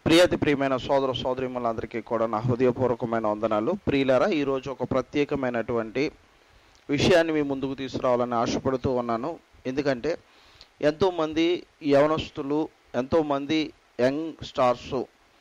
ప్రియాతి ప్రియమైన సోదర సోదరిములందరికీ కూడా నా హృదయపూర్వకమైన వందనాలు ప్రియులారా ఈరోజు ఒక ప్రత్యేకమైనటువంటి విషయాన్ని మీ ముందుకు తీసుకురావాలని ఆశపడుతూ ఉన్నాను ఎందుకంటే ఎంతోమంది యవనస్తులు ఎంతోమంది యంగ్ స్టార్స్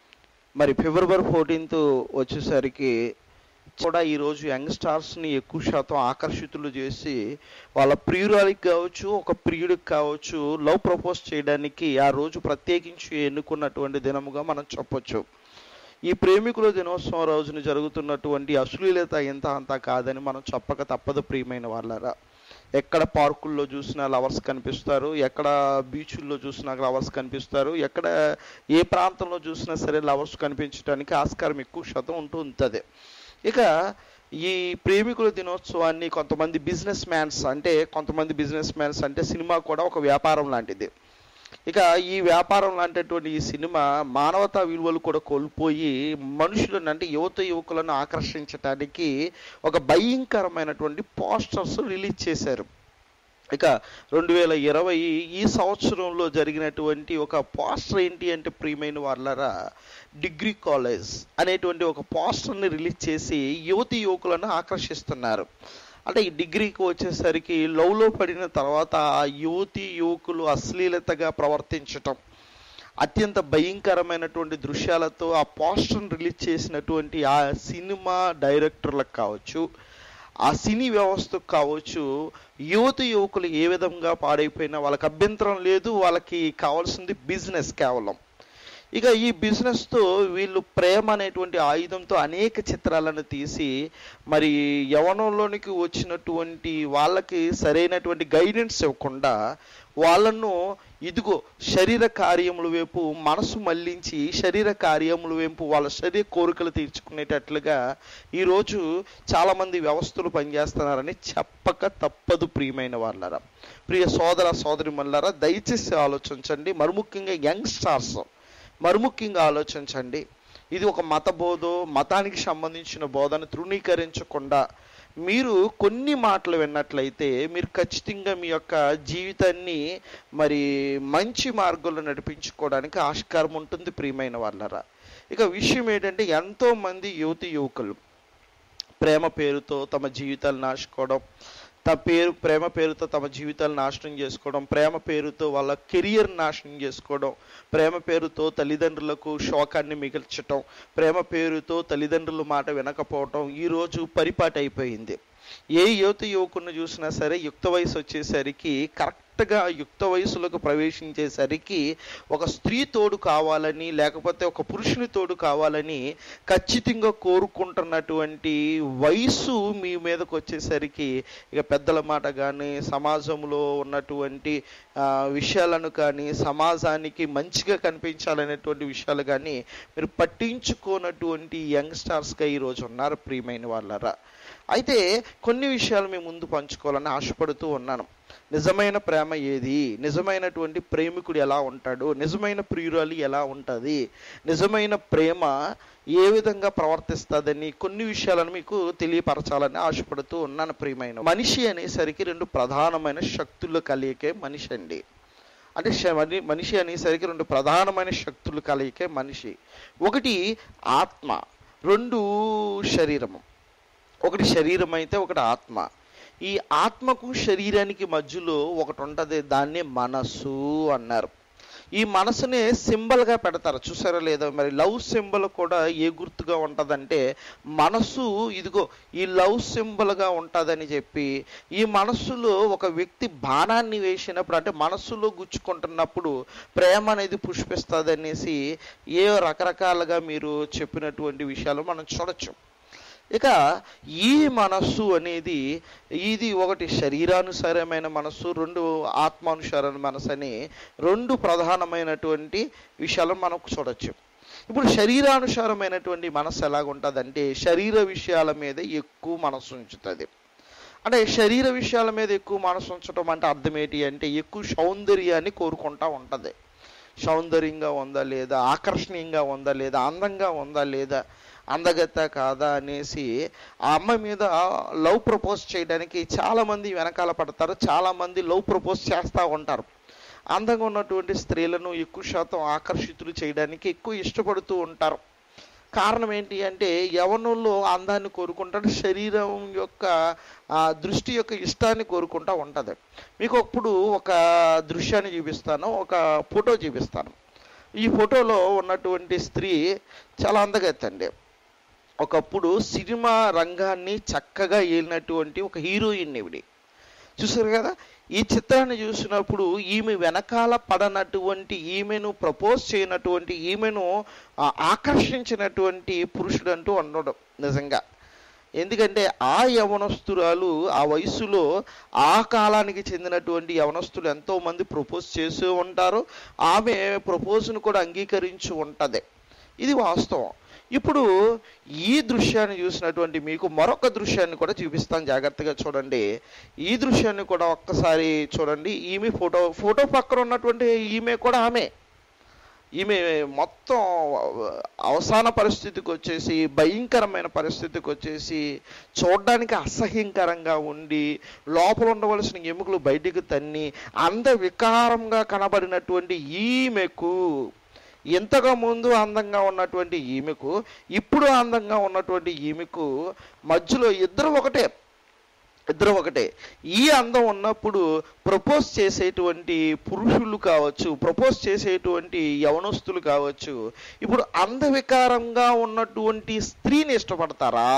మరి ఫిబ్రవరి ఫోర్టీన్త్ వచ్చేసరికి కూడా ఈరోజు యంగ్ స్టార్స్ని ఎక్కువ శాతం ఆకర్షితులు చేసి వాళ్ళ ప్రియురాలికి కావచ్చు ఒక ప్రియుడికి కావచ్చు లవ్ ప్రపోజ్ చేయడానికి ఆ రోజు ప్రత్యేకించి ఎన్నుకున్నటువంటి దినముగా మనం చెప్పొచ్చు ఈ ప్రేమికుల దినోత్సవం రోజున జరుగుతున్నటువంటి అశ్లీలత ఎంత అంత కాదని మనం చెప్పక తప్పదు ప్రియమైన వాళ్ళరా ఎక్కడ పార్కుల్లో చూసినా లవర్స్ కనిపిస్తారు ఎక్కడ బీచుల్లో చూసినా లవర్స్ కనిపిస్తారు ఎక్కడ ఏ ప్రాంతంలో చూసినా సరే లవర్స్ కనిపించడానికి ఆస్కారం ఎక్కువ శాతం ఉంటూ ఉంటుంది ఇక ఈ ప్రేమికుల దినోత్సవాన్ని కొంతమంది బిజినెస్ మ్యాన్స్ అంటే కొంతమంది బిజినెస్ మ్యాన్స్ అంటే సినిమా కూడా ఒక వ్యాపారం లాంటిది ఇక ఈ వ్యాపారం లాంటిటువంటి ఈ సినిమా మానవతా విలువలు కూడా కోల్పోయి మనుషులను అంటే యువత యువకులను ఆకర్షించడానికి ఒక భయంకరమైనటువంటి పోస్టర్స్ రిలీజ్ చేశారు ఇక రెండు వేల ఇరవై ఈ సంవత్సరంలో జరిగినటువంటి ఒక పోస్టర్ ఏంటి అంటే ప్రియమైన వాళ్ళరా డిగ్రీ కాలేజ్ అనేటువంటి ఒక పోస్టర్ని రిలీజ్ చేసి యువతి యువకులను ఆకర్షిస్తున్నారు అంటే ఈ డిగ్రీకి వచ్చేసరికి లవ్లో పడిన తర్వాత ఆ యువతి యువకులు అశ్లీలతగా ప్రవర్తించటం అత్యంత భయంకరమైనటువంటి దృశ్యాలతో ఆ పోస్టర్ని రిలీజ్ చేసినటువంటి ఆ సినిమా డైరెక్టర్లకు కావచ్చు ఆ సినీ వ్యవస్థకు కావచ్చు యువత యువకులు ఏ విధంగా పాడైపోయినా వాళ్ళకి అభ్యంతరం లేదు వాళ్ళకి కావాల్సింది బిజినెస్ కేవలం ఇక ఈ బిజినెస్తో వీళ్ళు ప్రేమ అనేటువంటి ఆయుధంతో అనేక చిత్రాలను తీసి మరి యవనంలోనికి వచ్చినటువంటి వాళ్ళకి సరైనటువంటి గైడెన్స్ ఇవ్వకుండా వాళ్ళను ఇదిగో శరీర కార్యముల వైపు మనసు మళ్లించి శరీర కార్యముల వైపు వాళ్ళ శరీర కోరికలు తీర్చుకునేటట్లుగా ఈరోజు చాలామంది వ్యవస్థలు పనిచేస్తున్నారని చెప్పక తప్పదు ప్రియమైన వాళ్ళరా ప్రియ సోదర సోదరి మల్లారా దయచేసి ఆలోచించండి మరి ముఖ్యంగా యంగ్ స్టార్స్ మరి ముఖ్యంగా ఆలోచించండి ఇది ఒక మత బోధో మతానికి సంబంధించిన బోధను తృణీకరించకుండా మీరు కొన్ని మాటలు విన్నట్లయితే మీరు ఖచ్చితంగా మీ యొక్క జీవితాన్ని మరి మంచి మార్గంలో నడిపించుకోవడానికి ఆస్కారం ఉంటుంది ప్రియమైన వాళ్ళరా ఇక విషయం ఏంటంటే ఎంతో మంది యువతి యువకులు ప్రేమ పేరుతో తమ జీవితాలు నాశుకోవడం తమ పేరు ప్రేమ పేరుతో తమ జీవితాలు నాశనం చేసుకోవడం ప్రేమ పేరుతో వాళ్ళ కెరియర్ నాశనం చేసుకోవడం ప్రేమ పేరుతో తల్లిదండ్రులకు శోకాన్ని మిగిల్చటం ప్రేమ పేరుతో తల్లిదండ్రుల మాట వినకపోవటం ఈరోజు పరిపాటి అయిపోయింది ఏ యువత యువకుని చూసినా సరే యుక్త వయసు వచ్చేసరికి కరెక్ట్గా యుక్త వయసులోకి ప్రవేశించేసరికి ఒక స్త్రీ తోడు కావాలని లేకపోతే ఒక పురుషుని తోడు కావాలని ఖచ్చితంగా కోరుకుంటున్నటువంటి వయసు మీ మీదకి వచ్చేసరికి ఇక పెద్దల మాట కానీ సమాజంలో ఉన్నటువంటి విషయాలను కానీ సమాజానికి మంచిగా కనిపించాలనేటువంటి విషయాలు కానీ మీరు పట్టించుకోనటువంటి యంగ్స్టార్స్గా ఈరోజు ఉన్నారు ప్రియమైన వాళ్ళరా అయితే కొన్ని విషయాలు మీ ముందు పంచుకోవాలని ఆశపడుతూ ఉన్నాను నిజమైన ప్రేమ ఏది నిజమైనటువంటి ప్రేమికుడు ఎలా ఉంటాడు నిజమైన ప్రియురాలి ఎలా ఉంటుంది నిజమైన ప్రేమ ఏ విధంగా ప్రవర్తిస్తుందని కొన్ని విషయాలను మీకు తెలియపరచాలని ఆశపడుతూ ఉన్నాను ప్రియమైన మనిషి అనేసరికి రెండు ప్రధానమైన శక్తులు కలియకే మనిషి అండి అంటే మనిషి అనేసరికి రెండు ప్రధానమైన శక్తులు కలియకే మనిషి ఒకటి ఆత్మ రెండు శరీరము ఒకటి శరీరం అయితే ఒకటి ఆత్మ ఈ ఆత్మకు శరీరానికి మధ్యలో ఒకటి ఉంటుంది దాన్ని మనసు అన్నారు ఈ మనసునే సింబల్గా పెడతారు చూసారా లేదా మరి లవ్ సింబల్ కూడా ఏ గుర్తుగా ఉంటుందంటే మనసు ఇదిగో ఈ లవ్ సింబల్గా ఉంటుందని చెప్పి ఈ మనస్సులో ఒక వ్యక్తి బాణాన్ని వేసినప్పుడు అంటే మనస్సులో గుచ్చుకుంటున్నప్పుడు ప్రేమ అనేది పుష్పిస్తుంది అనేసి ఏ రకరకాలుగా మీరు చెప్పినటువంటి విషయాలు మనం చూడొచ్చు ఇక ఈ మనస్సు అనేది ఇది ఒకటి శరీరానుసారమైన మనస్సు రెండు ఆత్మానుసారమైన మనసు అని రెండు ప్రధానమైనటువంటి విషయాలను మనం చూడొచ్చు ఇప్పుడు శరీరానుసారమైనటువంటి మనసు ఎలాగుంటుందంటే శరీర విషయాల మీద ఎక్కువ మనసు ఉంచుతుంది అంటే శరీర విషయాల మీద ఎక్కువ మనసు ఉంచడం అంటే అర్థం ఏంటి అంటే ఎక్కువ సౌందర్యాన్ని కోరుకుంటా ఉంటుంది సౌందర్యంగా ఉందా లేదా ఆకర్షణీయంగా ఉందా లేదా అందంగా ఉందా లేదా అందగత్త కాదా అనేసి ఆ అమ్మాయి మీద లవ్ ప్రపోజ్ చేయడానికి చాలామంది వెనకాల పడతారు చాలామంది లవ్ ప్రపోజ్ చేస్తూ ఉంటారు అందంగా ఉన్నటువంటి స్త్రీలను ఎక్కువ శాతం ఆకర్షితులు చేయడానికి ఎక్కువ ఇష్టపడుతూ ఉంటారు కారణం ఏంటి అంటే యవనంలో అందాన్ని కోరుకుంటాడు శరీరం యొక్క ఆ, దృష్టి యొక్క ఇష్టాన్ని కోరుకుంటా ఉంటుంది మీకు ఇప్పుడు ఒక దృశ్యాన్ని చూపిస్తాను ఒక ఫోటో చూపిస్తాను ఈ ఫోటోలో ఉన్నటువంటి స్త్రీ చాలా అందగెత్తండి ఒకప్పుడు సినిమా రంగాన్ని చక్కగా ఏలినటువంటి ఒక హీరోయిన్ ఇవిడి చూసారు కదా ఈ చిత్రాన్ని చూసినప్పుడు ఈమె వెనకాల పడనటువంటి ఈమెను ప్రపోజ్ చేయనటువంటి ఈమెను ఆ, ఆకర్షించినటువంటి పురుషుడు అంటూ ఉండడం నిజంగా ఎందుకంటే ఆ యవనస్తురాలు ఆ వయసులో ఆ కాలానికి చెందినటువంటి యవనస్తులు ఎంతో మంది ప్రపోజ్ చేస్తూ ఉంటారు ఆమె ప్రపోజ్ను కూడా అంగీకరించి ఉంటుంది ఇది వాస్తవం ఇప్పుడు ఈ దృశ్యాన్ని చూసినటువంటి మీకు మరొక దృశ్యాన్ని కూడా చూపిస్తాను జాగ్రత్తగా చూడండి ఈ దృశ్యాన్ని కూడా ఒక్కసారి చూడండి ఈమె ఫోటో ఫోటో పక్కన ఉన్నటువంటి ఈమె కూడా ఆమె ఈమె మొత్తం అవసాన పరిస్థితికి వచ్చేసి భయంకరమైన పరిస్థితికి వచ్చేసి చూడడానికి అసహ్యంకరంగా ఉండి లోపల ఉండవలసిన ఎముకలు బయటికి తన్ని అంద వికారంగా కనబడినటువంటి ఈమెకు ఇంతగా ముందు అందంగా ఉన్నటువంటి ఈమెకు ఇప్పుడు అందంగా ఉన్నటువంటి ఈమెకు మధ్యలో ఇద్దరు ఒకటే ఇద్దరు ఒకటే ఈ అందం ఉన్నప్పుడు ప్రపోజ్ చేసేటువంటి పురుషులు కావచ్చు ప్రపోజ్ చేసేటువంటి యవనస్తులు కావచ్చు ఇప్పుడు అందవికారంగా ఉన్నటువంటి స్త్రీని ఇష్టపడతారా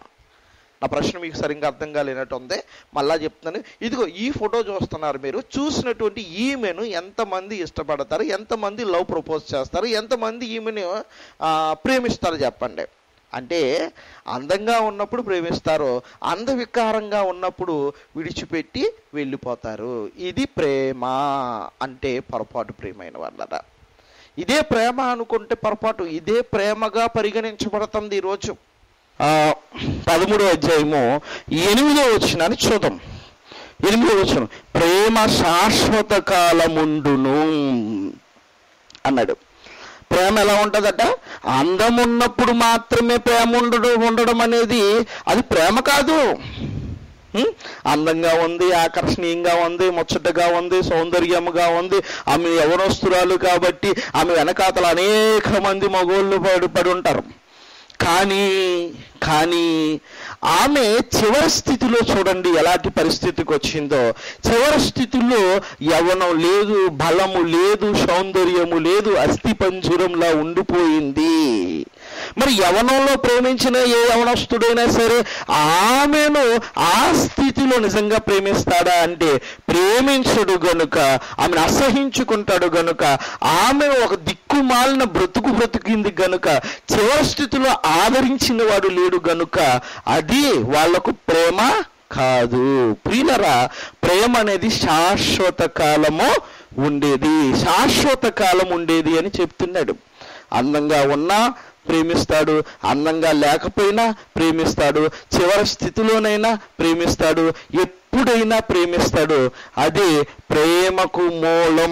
నా ప్రశ్న మీకు సరిగ్గా అర్థం కాలేనట్టు ఉంది మళ్ళా చెప్తున్నాను ఇదిగో ఈ ఫోటో చూస్తున్నారు మీరు చూసినటువంటి ఈమెను ఎంతమంది ఇష్టపడతారు ఎంతమంది లవ్ ప్రపోజ్ చేస్తారు ఎంతమంది ఈమెను ఆ, ప్రేమిస్తారు చెప్పండి అంటే అందంగా ఉన్నప్పుడు ప్రేమిస్తారు అందవికారంగా ఉన్నప్పుడు విడిచిపెట్టి వెళ్ళిపోతారు ఇది ప్రేమ అంటే పొరపాటు ప్రేమైన వాళ్ళరా ఇదే ప్రేమ అనుకుంటే పొరపాటు ఇదే ప్రేమగా పరిగణించబడుతుంది ఈరోజు ఆ, పదమూడో అధ్యాయము ఎనిమిదో వచ్చినాన్ని చూద్దాం ఎనిమిదో వచ్చిన ప్రేమ శాశ్వత కాలముండును అన్నాడు ప్రేమ ఎలా ఉంటుందట అందం ఉన్నప్పుడు మాత్రమే ప్రేమ ఉండడం ఉండడం అనేది అది ప్రేమ కాదు ఉం? అందంగా ఉంది ఆకర్షణీయంగా ఉంది ముచ్చటగా ఉంది సౌందర్యముగా ఉంది ఆమె యవనస్తురాలు కాబట్టి ఆమె వెనకాతల అనేక మంది మగోళ్ళు పడి పడి ఉంటారు కానీ కానీ ఆమె చివరి స్థితిలో చూడండి ఎలాంటి పరిస్థితికి వచ్చిందో చివరి స్థితిలో యవనం లేదు బలము లేదు సౌందర్యము లేదు అస్థిపంజరంలా ఉండిపోయింది మరి యవనంలో ప్రేమించిన ఏ యవనస్తుడైనా సరే ఆమెను ఆ స్థితిలో నిజంగా ప్రేమిస్తాడా అంటే ప్రేమించడు గనుక ఆమెను అసహించుకుంటాడు గనుక ఆమె ఒక దిక్కుమాలిన బ్రతుకు బ్రతికింది గనుక చివరి స్థితిలో ఆదరించిన వాడు లేడు గనుక అది వాళ్లకు ప్రేమ కాదు ప్రియులరా ప్రేమ అనేది శాశ్వత కాలము ఉండేది శాశ్వత కాలం ఉండేది అని చెప్తున్నాడు అందంగా ఉన్నా ప్రేమిస్తాడు అందంగా లేకపోయినా ప్రేమిస్తాడు చివరి స్థితిలోనైనా ప్రేమిస్తాడు ఎప్పుడైనా ప్రేమిస్తాడు అదే ప్రేమకు మూలం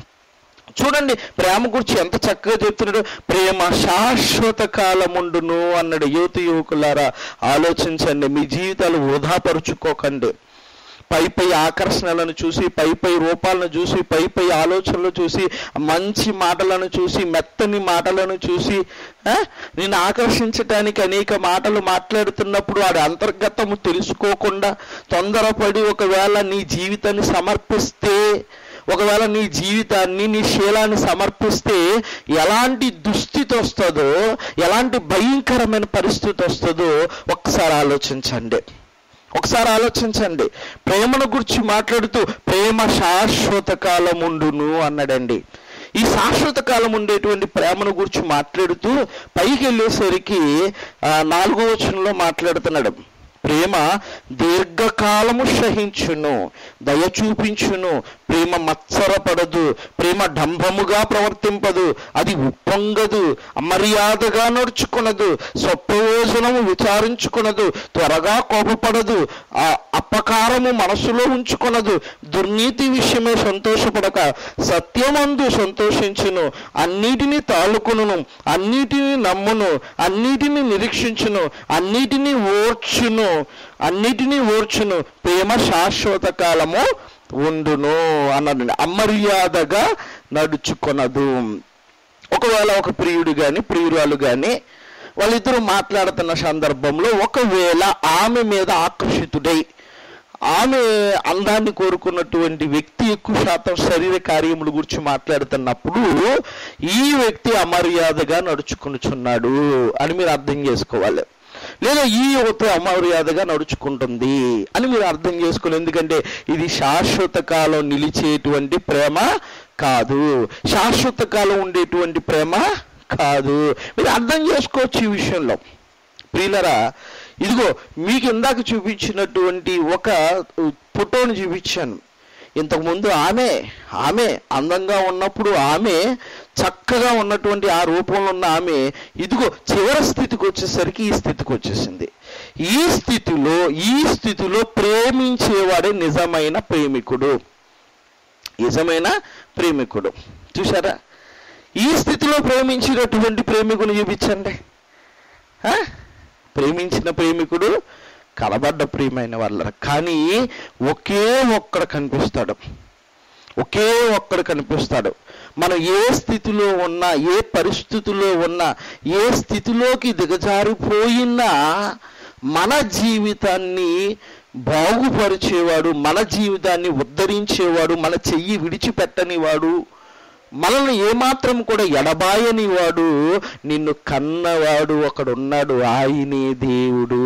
చూడండి ప్రేమ గురించి ఎంత చక్కగా చెప్తున్నాడు ప్రేమ శాశ్వత కాలముండును అన్నాడు యువత యువకులారా ఆలోచించండి మీ జీవితాలు వృధాపరుచుకోకండి పై పై ఆకర్షణలను చూసి పై పై రూపాలను చూసి పై పై ఆలోచనలు చూసి మంచి మాటలను చూసి మెత్తని మాటలను చూసి ఆ, నిన్ను ఆకర్షించటానికి అనేక మాటలు మాట్లాడుతున్నప్పుడు వాడి అంతర్గతము తెలుసుకోకుండా తొందరపడి ఒకవేళ నీ జీవితాన్ని సమర్పిస్తే ఒకవేళ నీ జీవితాన్ని నీ శీలాన్ని సమర్పిస్తే ఎలాంటి దుస్థితి వస్తుందో ఎలాంటి భయంకరమైన పరిస్థితి వస్తుందో ఒక్కసారి ఆలోచించండి ఒకసారి ఆలోచించండి ప్రేమను గురించి మాట్లాడుతూ ప్రేమ శాశ్వత కాలం ఉండును అన్నాడండి ఈ శాశ్వత కాలం ఉండేటువంటి ప్రేమను గురించి మాట్లాడుతూ పైకి వెళ్ళేసరికి ఆ, నాలుగో వచనంలో మాట్లాడుతున్నాడు ప్రేమ దీర్ఘకాలము సహించును దయ చూపించును ప్రేమ మత్సరపడదు ప్రేమ డంభముగా ప్రవర్తింపదు అది ఉప్పొంగదు అమర్యాదగా నడుచుకునదు స్వప్రయోజనము విచారించుకునదు త్వరగా కోపపడదు ఆ అపకారము మనసులో ఉంచుకొనదు దుర్నీతి విషయమే సంతోషపడక సత్యమందు సంతోషించును అన్నిటినీ తాళుకును అన్నిటినీ నమ్మును అన్నిటినీ నిరీక్షించును అన్నిటినీ ఓర్చును అన్నిటినీ ఓర్చును ప్రేమ శాశ్వత కాలము ఉండును అన్నాడు అమర్యాదగా నడుచుకొనదు ఒకవేళ ఒక ప్రియుడు కానీ ప్రియురాలు కానీ వాళ్ళిద్దరూ మాట్లాడుతున్న సందర్భంలో ఒకవేళ ఆమె మీద ఆకర్షితుడై ఆమె అందాన్ని కోరుకున్నటువంటి వ్యక్తి ఎక్కువ శాతం శరీర కార్యముల గురించి మాట్లాడుతున్నప్పుడు ఈ వ్యక్తి అమర్యాదగా నడుచుకునిచున్నాడు అని మీరు అర్థం చేసుకోవాలి లేదా ఈ యువత అమర్యాదగా నడుచుకుంటుంది అని మీరు అర్థం చేసుకోవాలి ఎందుకంటే ఇది శాశ్వత కాలం నిలిచేటువంటి ప్రేమ కాదు శాశ్వత కాలం ఉండేటువంటి ప్రేమ కాదు మీరు అర్థం చేసుకోవచ్చు ఈ విషయంలో ప్రియులరా ఇదిగో మీకు ఇందాక చూపించినటువంటి ఒక ఫోటోని చూపించాను ఇంతకుముందు ఆమె ఆమె అందంగా ఉన్నప్పుడు ఆమె చక్కగా ఉన్నటువంటి ఆ రూపంలో ఉన్న ఆమె ఇదిగో చివరి స్థితికి వచ్చేసరికి ఈ స్థితికి వచ్చేసింది ఈ స్థితిలో ఈ స్థితిలో ప్రేమించేవాడే నిజమైన ప్రేమికుడు నిజమైన ప్రేమికుడు చూసారా ఈ స్థితిలో ప్రేమించినటువంటి ప్రేమికుని చూపించండి ఆ? ప్రేమించిన ప్రేమికుడు కలబడ్డ ప్రియమైన వాళ్ళ కానీ ఒకే ఒక్కడ కనిపిస్తాడు ఒకే ఒక్కడు కనిపిస్తాడు మనం ఏ స్థితిలో ఉన్నా ఏ పరిస్థితిలో ఉన్నా ఏ స్థితిలోకి దిగజారిపోయినా మన జీవితాన్ని బాగుపరిచేవాడు మన జీవితాన్ని ఉద్ధరించేవాడు మన చెయ్యి విడిచిపెట్టనివాడు మనల్ని ఏమాత్రం కూడా ఎడబాయని వాడు నిన్ను కన్నవాడు ఒకడున్నాడు ఆయనే దేవుడు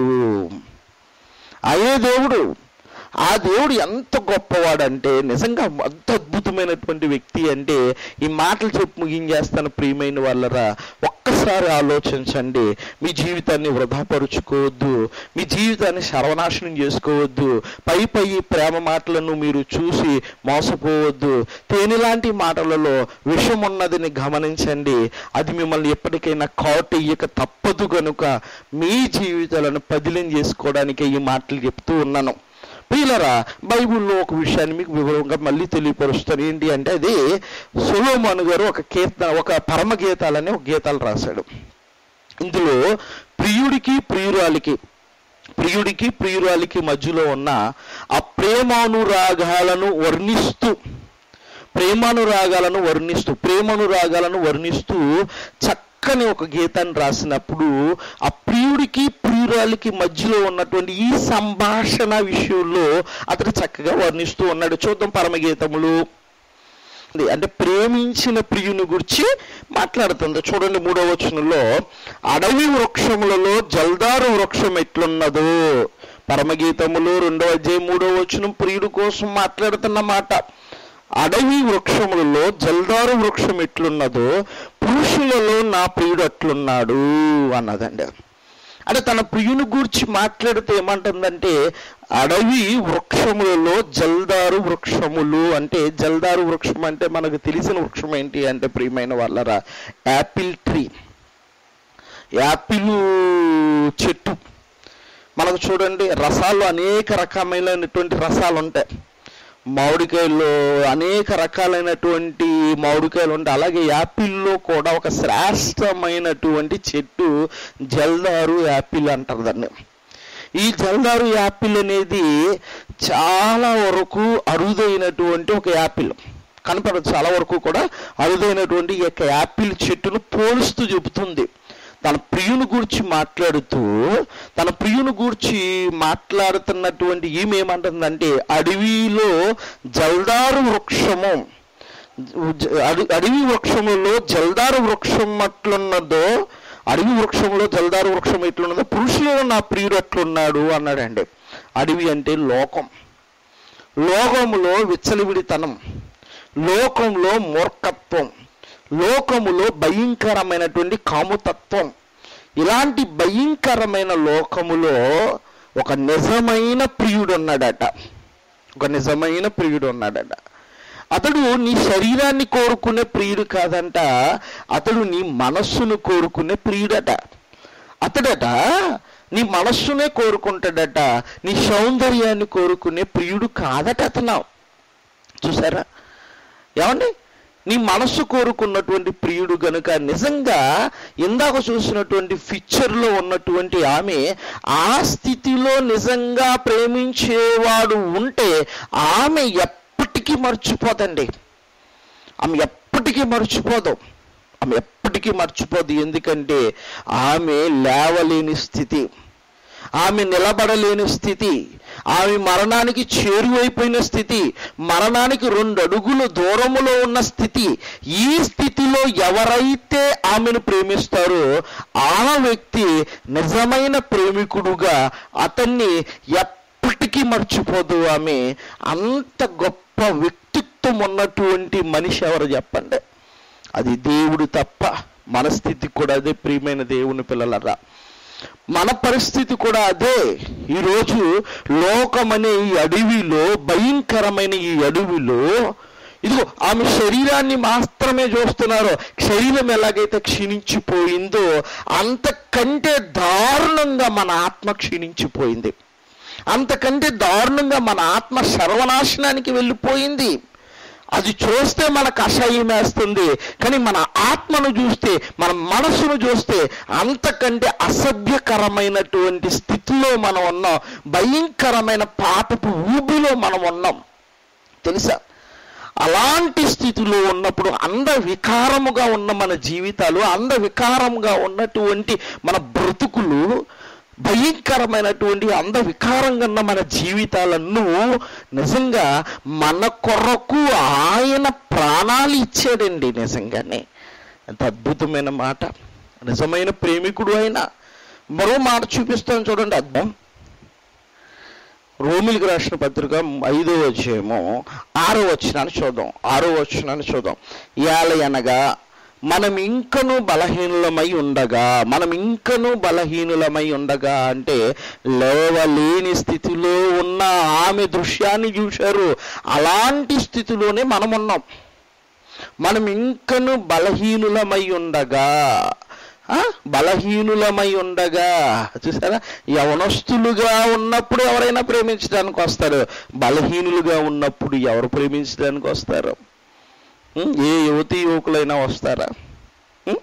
ఆయే దేవుడు ఆ దేవుడు ఎంత గొప్పవాడంటే నిజంగా అంత అద్భుతమైనటువంటి వ్యక్తి అంటే ఈ మాటలు చెప్పి ముగించేస్తాను ప్రియమైన వాళ్ళరా ఒక్కసారి ఆలోచించండి మీ జీవితాన్ని వృధాపరుచుకోవద్దు మీ జీవితాన్ని సర్వనాశనం చేసుకోవద్దు పై పై ప్రేమ మాటలను మీరు చూసి మోసపోవద్దు తేనెలాంటి మాటలలో విషం ఉన్నదని గమనించండి అది మిమ్మల్ని ఎప్పటికైనా కాటయ్యక తప్పదు కనుక మీ జీవితాలను పదిలం చేసుకోవడానికి ఈ మాటలు చెప్తూ ఉన్నాను ప్రియులరా బైబిల్లో ఒక విషయాన్ని మీకు వివరంగా మళ్ళీ తెలియపరుస్తాను ఏంటి అంటే అది సొలోమోన్ గారు ఒక కీర్తన ఒక పరమ గీతాలని ఒక గీతాలు రాశాడు ఇందులో ప్రియుడికి ప్రియురాలికి ప్రియుడికి ప్రియురాలికి మధ్యలో ఉన్న ఆ ప్రేమానురాగాలను వర్ణిస్తూ ప్రేమానురాగాలను వర్ణిస్తూ ప్రేమానురాగాలను వర్ణిస్తూ చక్కని ఒక గీతాన్ని రాసినప్పుడు ఆ ప్రియుడికి ప్రియురాలికి మధ్యలో ఉన్నటువంటి ఈ సంభాషణ విషయంలో అతడు చక్కగా వర్ణిస్తూ ఉన్నాడు చూద్దాం పరమగీతములు అంటే ప్రేమించిన ప్రియుని గురించి మాట్లాడుతుంది చూడండి మూడో వచనంలో అడవి వృక్షములలో జల్దారు వృక్షం ఎట్లున్నదో పరమగీతములు రెండో అధ్యాయం మూడో వచనం ప్రియుడు కోసం మాట్లాడుతున్న మాట అడవి వృక్షములలో జల్దారు వృక్షం ఎట్లున్నదో పురుషులలో నా ప్రియుడు అట్లున్నాడు అన్నదండి అంటే తన ప్రియుని గూర్చి మాట్లాడితే ఏమంటుందంటే అడవి వృక్షములలో జల్దారు వృక్షములు అంటే జల్దారు వృక్షం అంటే మనకు తెలిసిన వృక్షం ఏంటి అంటే ప్రియమైన వాళ్ళరా యాపిల్ ట్రీ యాపిల్ చెట్టు మనకు చూడండి రసాలు అనేక రకమైనటువంటి రసాలు ఉంటాయి మామిడికాయల్లో అనేక రకాలైనటువంటి మామిడికాయలు ఉంటాయి అలాగే యాపిల్లో కూడా ఒక శ్రేష్టమైనటువంటి చెట్టు జల్దారు యాపిల్ అంటారు దాన్ని ఈ జల్దారు యాపిల్ అనేది చాలా వరకు అరుదైనటువంటి ఒక యాపిల్ కనపడదు చాలా వరకు కూడా అరుదైనటువంటి ఈ యొక్క యాపిల్ చెట్టును పోలుస్తూ చెబుతుంది తన ప్రియుని గురించి మాట్లాడుతూ తన ప్రియుని గురించి మాట్లాడుతున్నటువంటి ఈమె ఏమంటుందంటే అడవిలో జల్దారు వృక్షము జ- అడి- అడవి వృక్షములో జల్దారు వృక్షం అట్లున్నదో అడవి వృక్షంలో జల్దారు వృక్షం ఎట్లున్నదో పురుషులలో నా ప్రియుడు అట్లున్నాడు అన్నాడండి అడవి అంటే లోకం లోకములో విచ్చలవిడితనం లోకంలో మూర్ఖత్వం లోకములో భయంకరమైనటువంటి కాముతత్వం ఇలాంటి భయంకరమైన లోకములో ఒక నిజమైన ప్రియుడు ఉన్నాడట ఒక నిజమైన ప్రియుడు ఉన్నాడట అతడు నీ శరీరాన్ని కోరుకునే ప్రియుడు కాదంట అతడు నీ మనస్సును కోరుకునే ప్రియుడట అతడట నీ మనస్సునే కోరుకుంటాడట నీ సౌందర్యాన్ని కోరుకునే ప్రియుడు కాదట అతను చూసారా ఏమండి నీ మనస్సు కోరుకున్నటువంటి ప్రియుడు గనుక నిజంగా ఇందాక చూసినటువంటి పిక్చర్లో ఉన్నటువంటి ఆమె ఆ స్థితిలో నిజంగా ప్రేమించేవాడు ఉంటే ఆమె ఎప్పటికీ మర్చిపోదండి ఆమె ఎప్పటికీ మర్చిపోదు ఆమె ఎప్పటికీ మర్చిపోదు ఎందుకంటే ఆమె లేవలేని స్థితి ఆమె నిలబడలేని స్థితి ఆమె మరణానికి చేరువైపోయిన స్థితి మరణానికి రెండు అడుగులు దూరములో ఉన్న స్థితి ఈ స్థితిలో ఎవరైతే ఆమెను ప్రేమిస్తారో ఆ వ్యక్తి నిజమైన ప్రేమికుడుగా అతన్ని ఎప్పటికీ మర్చిపోదు ఆమె అంత గొప్ప వ్యక్తిత్వం ఉన్నటువంటి మనిషి ఎవరు చెప్పండి అది దేవుడు తప్ప మన స్థితి కూడా అదే ప్రియమైన దేవుని పిల్లలరా మన పరిస్థితి కూడా అదే ఈరోజు లోకమనే ఈ అడవిలో భయంకరమైన ఈ అడవిలో ఇదిగో ఆమె శరీరాన్ని మాత్రమే చూస్తున్నారు శరీరం ఎలాగైతే క్షీణించిపోయిందో అంతకంటే దారుణంగా మన ఆత్మ క్షీణించిపోయింది అంతకంటే దారుణంగా మన ఆత్మ సర్వనాశనానికి వెళ్ళిపోయింది అది చూస్తే మనకు అసహ్యం వేస్తుంది కానీ మన ఆత్మను చూస్తే మన మనసును చూస్తే అంతకంటే అసభ్యకరమైనటువంటి స్థితిలో మనం ఉన్నాం భయంకరమైన పాపపు ఊబిలో మనం ఉన్నాం తెలుసా అలాంటి స్థితిలో ఉన్నప్పుడు అంద వికారముగా ఉన్న మన జీవితాలు అంద వికారముగా ఉన్నటువంటి మన బ్రతుకులు భయంకరమైనటువంటి అంద వికారంగా ఉన్న మన జీవితాలను నిజంగా మన కొరకు ఆయన ప్రాణాలు ఇచ్చాడండి నిజంగానే ఎంత అద్భుతమైన మాట నిజమైన ప్రేమికుడు అయినా మరో మాట చూపిస్తాను చూడండి అర్థం రోమిలికి రాసిన పత్రిక ఐదో వచ్చేమో ఆరో వచ్చినాన్ని చూద్దాం ఆరో వచ్చినాన్ని చూద్దాం ఇయాల అనగా మనం ఇంకను బలహీనులమై ఉండగా మనం ఇంకను బలహీనులమై ఉండగా అంటే లేవలేని స్థితిలో ఉన్న ఆమె దృశ్యాన్ని చూశారు అలాంటి స్థితిలోనే మనం ఉన్నాం మనం ఇంకను బలహీనులమై ఉండగా ఆ, బలహీనులమై ఉండగా చూసారా యవనస్తులుగా ఉన్నప్పుడు ఎవరైనా ప్రేమించడానికి వస్తారు బలహీనులుగా ఉన్నప్పుడు ఎవరు ప్రేమించడానికి వస్తారు ఉం? ఏ యువతి యువకులైనా వస్తారా ఉం?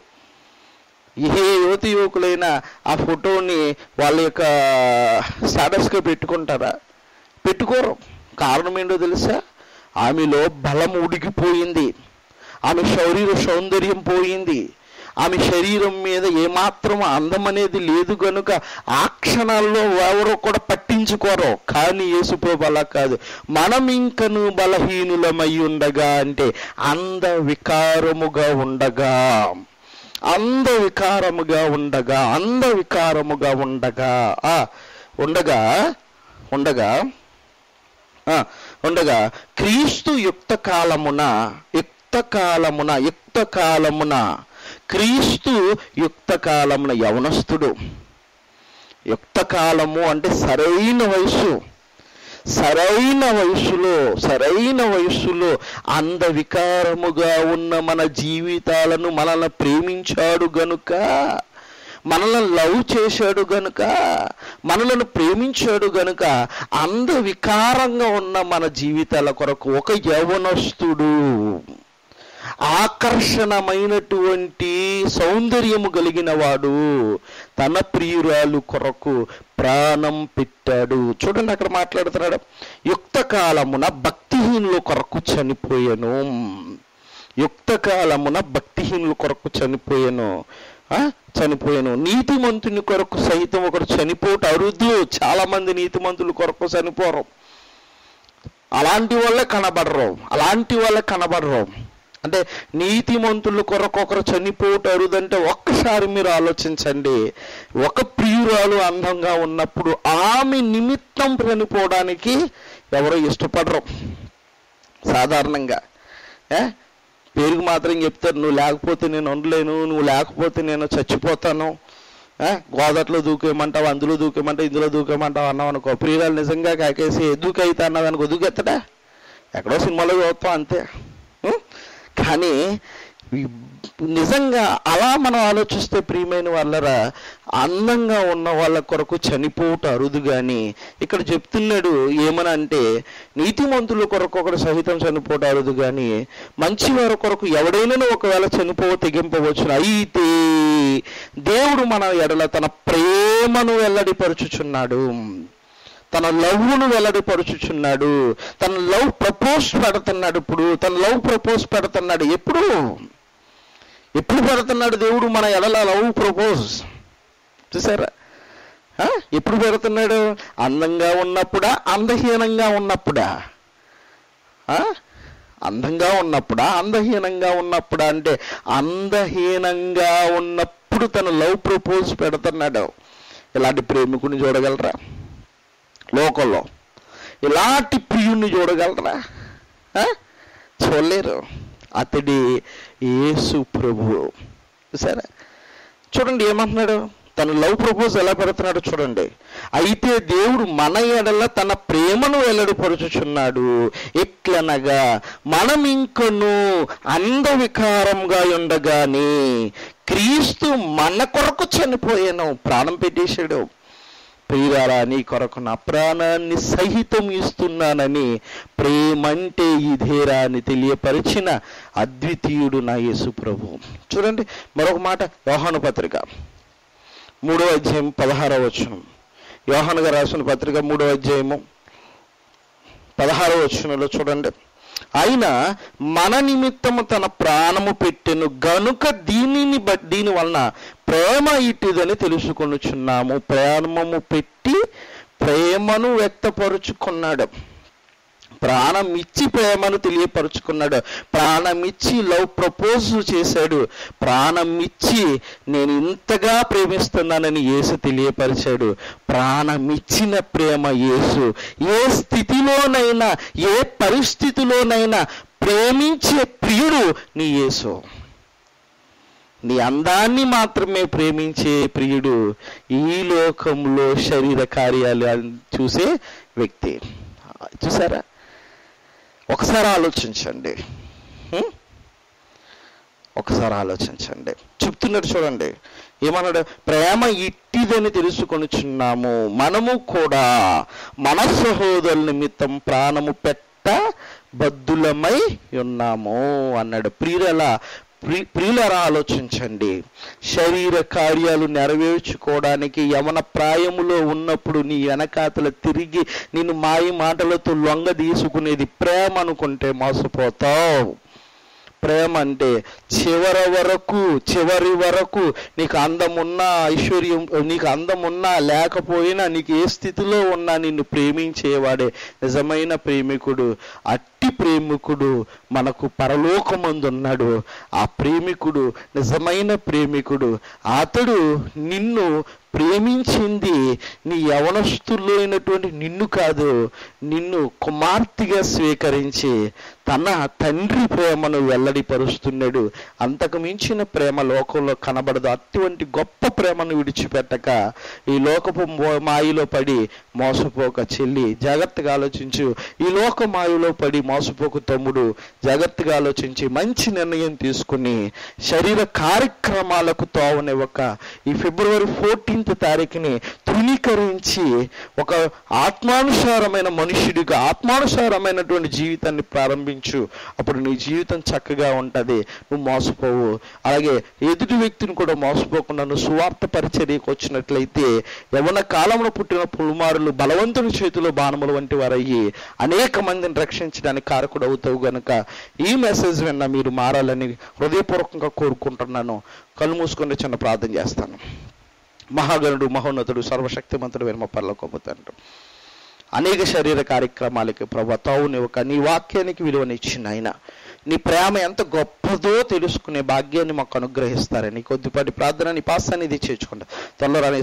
ఏ యువతి యువకులైనా ఆ ఫోటోని వాళ్ళ యొక్క స్టాటస్గా పెట్టుకుంటారా పెట్టుకోరు కారణం ఏంటో తెలుసా ఆమెలో బలం ఉడికిపోయింది ఆమె శరీర సౌందర్యం పోయింది ఆమె శరీరం మీద ఏమాత్రం అందం అనేది లేదు గనుక ఆ క్షణాల్లో ఎవరో కూడా పట్టించుకోరు కానీ యేసుప్రభు అలా కాదు మనం ఇంకను బలహీనులమై ఉండగా అంటే అంద వికారముగా ఉండగా అంద వికారముగా ఉండగా అంద వికారముగా ఉండగా ఆ, ఉండగా ఉండగా ఆ, ఉండగా క్రీస్తు యుక్త కాలమున యుక్త కాలమున యుక్త కాలమున క్రీస్తు యుక్త కాలమున యవనస్తుడు యుక్త కాలము అంటే సరైన వయసు సరైన వయసులో సరైన వయసులో అంద వికారముగా ఉన్న మన జీవితాలను మనల్ని ప్రేమించాడు గనుక మనల్ని లవ్ చేశాడు గనుక మనలను ప్రేమించాడు గనుక అంద వికారంగా ఉన్న మన జీవితాల కొరకు ఒక యవనస్తుడు ఆకర్షణమైనటువంటి సౌందర్యము కలిగిన వాడు తన ప్రియురాలు కొరకు ప్రాణం పెట్టాడు చూడండి అక్కడ మాట్లాడుతున్నాడు యుక్త కాలమున భక్తిహీనుల కొరకు చనిపోయాను యుక్త కాలమున భక్తిహీనుల కొరకు చనిపోయాను ఆ? చనిపోయాను నీతిమంతుని కొరకు సైతం ఒకడు చనిపోవటం అరుదు చాలా మంది నీతిమంతుల కొరకు చనిపోరు అలాంటి వాళ్ళే కనబడరు అలాంటి వాళ్ళే కనబడరు అంటే నీతిమంతుల కొరకు ఒకరు చనిపోవటం అరుదంటే ఒక్కసారి మీరు ఆలోచించండి ఒక ప్రియురాలు అందంగా ఉన్నప్పుడు ఆమె నిమిత్తం చనిపోవడానికి ఎవరో ఇష్టపడరు సాధారణంగా ఏ పేరుకు మాత్రం చెప్తారు నువ్వు లేకపోతే నేను ఉండలేను నువ్వు లేకపోతే నేను చచ్చిపోతాను ఏ? గోదట్లో దూకేయమంటావు అందులో దూకేయమంటావు ఇందులో దూకేయమంటావు అన్నావు అనుకో ప్రియురాలు నిజంగా కాకేసి దూకైతే అన్నది అనుకో దూకెత్తడా ఎక్కడో సినిమాలో చూస్తాం అంతే ఉం? కానీ ఈ నిజంగా అలా మనం ఆలోచిస్తే ప్రియమైన వాళ్ళరా అందంగా ఉన్న వాళ్ళ కొరకు చనిపోవటం అరుదు కానీ ఇక్కడ చెప్తున్నాడు ఏమని అంటే నీతిమంతుల కొరకు ఒకడు సహితం చనిపోవటం అరుదు కానీ మంచి వారి కొరకు ఎవడైనా ఒకవేళ చనిపోవ తెగింపవచ్చు అయితే దేవుడు మన ఎడల తన ప్రేమను వెల్లడిపరుచుచున్నాడు తన లవ్ను వెల్లడిపరుచుచున్నాడు తన లవ్ ప్రపోజ్ పెడుతున్నాడు ఇప్పుడు తన లవ్ ప్రపోజ్ పెడుతున్నాడు ఎప్పుడు ఎప్పుడు పెడుతున్నాడు దేవుడు మన ఎడల లవ్ ప్రపోజ్ చూసారా ఆ? ఎప్పుడు పెడుతున్నాడు అందంగా ఉన్నప్పుడా అందహీనంగా ఉన్నప్పుడా ఆ? అందంగా ఉన్నప్పుడా అందహీనంగా ఉన్నప్పుడా అంటే అందహీనంగా ఉన్నప్పుడు తన లవ్ ప్రపోజ్ పెడుతున్నాడు ఇలాంటి ప్రేమికుని చూడగలరా లోకంలో ఇలాంటి ప్రియుణ్ణి చూడగలరా ఆ? చూడలేరు అతడి యేసు ప్రభువు సరే చూడండి ఏమంటున్నాడు తన లవ్ ప్రపోజ్ ఎలా పెడుతున్నాడు చూడండి అయితే దేవుడు మన ఎడల తన ప్రేమను వెల్లడిపరుచుచున్నాడు ఎట్లనగా మనం ఇంకను అందవికారంగా ఉండగానే క్రీస్తు మన కొరకు చనిపోయాను ప్రాణం పెట్టేశాడు ప్రియురాలా నీ కొరకు నా ప్రాణాన్ని సహితం ఇస్తున్నానని ప్రేమంటే ఇదేరా అని తెలియపరిచిన అద్వితీయుడు నా యేసు ప్రభు చూడండి మరొక మాట యోహాను పత్రిక మూడో అధ్యాయం పదహారవ వచనం యోహాను గారు రాసిన పత్రిక మూడో అధ్యాయము పదహారవ వచనంలో చూడండి ఆయన మన నిమిత్తము తన ప్రాణము పెట్టెను గనుక దీనిని బట్టి దీని వలన ప్రేమ ఇట్టిదని తెలుసుకొనుచున్నాము ప్రేమము పెట్టి ప్రేమను వ్యక్తపరుచుకున్నాడు ప్రాణం ఇచ్చి ప్రేమను తెలియపరుచుకున్నాడు ప్రాణం ఇచ్చి లవ్ ప్రపోజ్ చేశాడు ప్రాణం ఇచ్చి నేను ఇంతగా ప్రేమిస్తున్నానని యేసు తెలియపరిచాడు ప్రాణం ఇచ్చిన ప్రేమ యేసు ఏ స్థితిలోనైనా ఏ పరిస్థితిలోనైనా ప్రేమించే ప్రియుడు నీ యేసు నీ అందాన్ని మాత్రమే ప్రేమించే ప్రియుడు ఈ లోకంలో శరీర కార్యాలు చూసే వ్యక్తి చూసారా ఒకసారి ఆలోచించండి హ్మ్? ఒకసారి ఆలోచించండి చెప్తున్నాడు చూడండి ఏమన్నాడు ప్రేమ ఇట్టిదని తెలుసుకొనుచున్నాము మనము కూడా మన సహోదరుల నిమిత్తం ప్రాణము పెట్ట బద్దులమై ఉన్నాము అన్నాడు ప్రియుల ప్రియులరా ఆలోచించండి శరీర కార్యాలు నెరవేర్చుకోవడానికి యవన ప్రాయములో ఉన్నప్పుడు నీ వెనకాతల తిరిగి నిన్ను మాయ మాటలతో లొంగ తీసుకునేది ప్రేమ అనుకుంటే మోసపోతావు ప్రేమ అంటే చివరి వరకు చివరి వరకు నీకు అందం ఉన్నా ఐశ్వర్యం నీకు అందం ఉన్నా లేకపోయినా నీకు ఏ స్థితిలో ఉన్నా నిన్ను ప్రేమించేవాడే నిజమైన ప్రేమికుడు అట్టి ప్రేమికుడు మనకు పరలోకమందున్నాడు ఆ ప్రేమికుడు నిజమైన ప్రేమికుడు అతడు నిన్ను ప్రేమించింది నీ యవనస్తుల్లో అయినటువంటి నిన్ను కాదు నిన్ను కుమార్తెగా స్వీకరించి తన తండ్రి ప్రేమను వెల్లడిపరుస్తున్నాడు అంతకు మించిన ప్రేమ లోకంలో కనబడదు అటువంటి గొప్ప ప్రేమను విడిచిపెట్టక ఈ లోకపు మో- మాయలో పడి మోసపోక చెల్లి జాగ్రత్తగా ఆలోచించు ఈ లోక మాయలో పడి మోసపోక తమ్ముడు జాగ్రత్తగా ఆలోచించి మంచి నిర్ణయం తీసుకుని శరీర కార్యక్రమాలకు తోవనివ్వక ఈ ఫిబ్రవరి ఫోర్టీన్త్ తారీఖుని తృణీకరించి ఒక ఆత్మానుసారమైన మనుషుడిగా ఆత్మానుసారమైనటువంటి జీవితాన్ని ప్రారంభించు అప్పుడు నీ జీవితం చక్కగా ఉంటుంది నువ్వు మోసపోవు అలాగే ఎదుటి వ్యక్తిని కూడా మోసపోకుండా నువ్వు సువార్త పరిచర్యకు వచ్చినట్లయితే యవన కాలంలో పుట్టిన పులుమారులు బలవంతుని చేతిలో బాణములు వంటి వారయ్యి అనేక మందిని రక్షించడానికి కారకుడు అవుతావు గనుక ఈ మెసేజ్ విన్న మీరు మారాలని హృదయపూర్వకంగా కోరుకుంటున్నాను కళ్ళు మూసుకొని చిన్న ప్రార్థన చేస్తాను మహాగణుడు మహోన్నతుడు సర్వశక్తిమంతుడు వెనుమ పరలోకపోతాడు అనేక శరీర కార్యక్రమాలకి ప్రభా తావుని ఒక నీ వాక్యానికి విలువనిచ్చిన ఆయన నీ ప్రేమ ఎంత గొప్పదో తెలుసుకునే భాగ్యాన్ని మాకు అనుగ్రహిస్తారని కొద్దిపాటి ప్రార్థన నీ పాస్తాన్ని ఇది చేర్చుకుంటా త్వరలో రాని